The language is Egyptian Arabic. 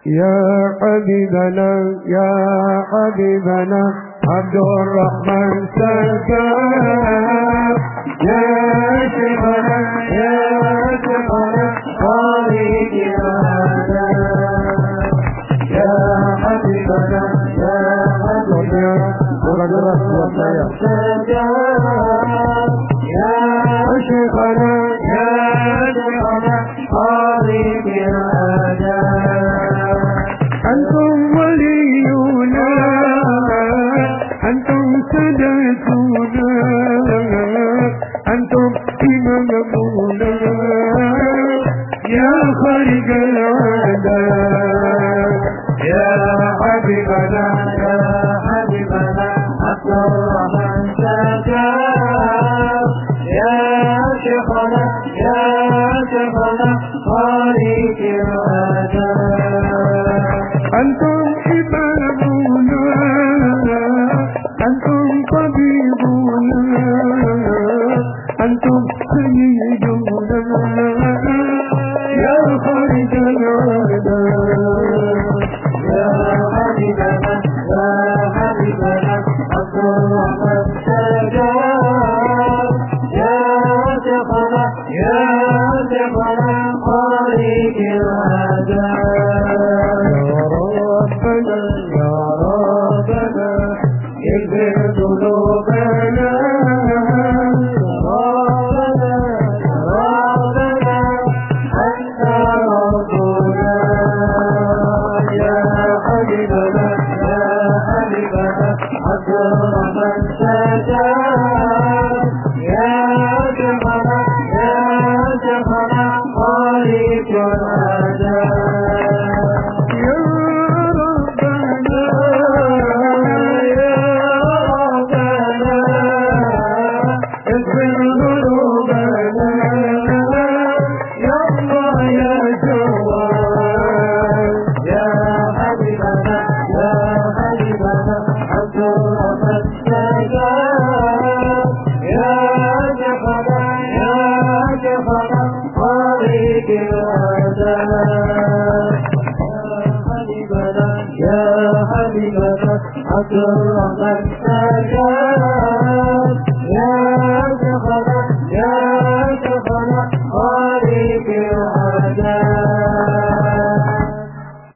يا حبيبنا يا حبيبنا عبد الرحمن سكر يا شيخنا يا شيخنا خالد هذا يا حبيبنا يا حبيبنا وقد رسلت يا يا شيخنا يا شيخنا خالد هذا أنتم ولينا أنتم سادتنا أنتم إمامنا يا خارج العادة يا حبيبنا يا حبيبنا عبد الرحمن سكر يا شيخنا يا شيخنا خالق العادة أنتم إمامنا أنتم طبيبنا أنتم سيدنا يا خارج العادة يا حبيبنا يا حبيبنا عبد الرحمن سجاد يا شيخنا يا شيخنا خالق العادة يا ربنا يا ربنا اغفر ذنوبنا ربنا ربنا أنت ربنا يا حبيبنا يا حبيبنا عبد الرحمن سجاد يا شيخنا يا شيخنا خالق العذاب يا ربنا يا ربنا اغفر ذنوبنا يا الله يا جواد يا حبيبنا يا حبيبنا عبد الرحمن سجاد يا شيخنا يا شيخنا خالق العذاب يا حبيبنا يا حبيبنا عبد الرحمن سجاد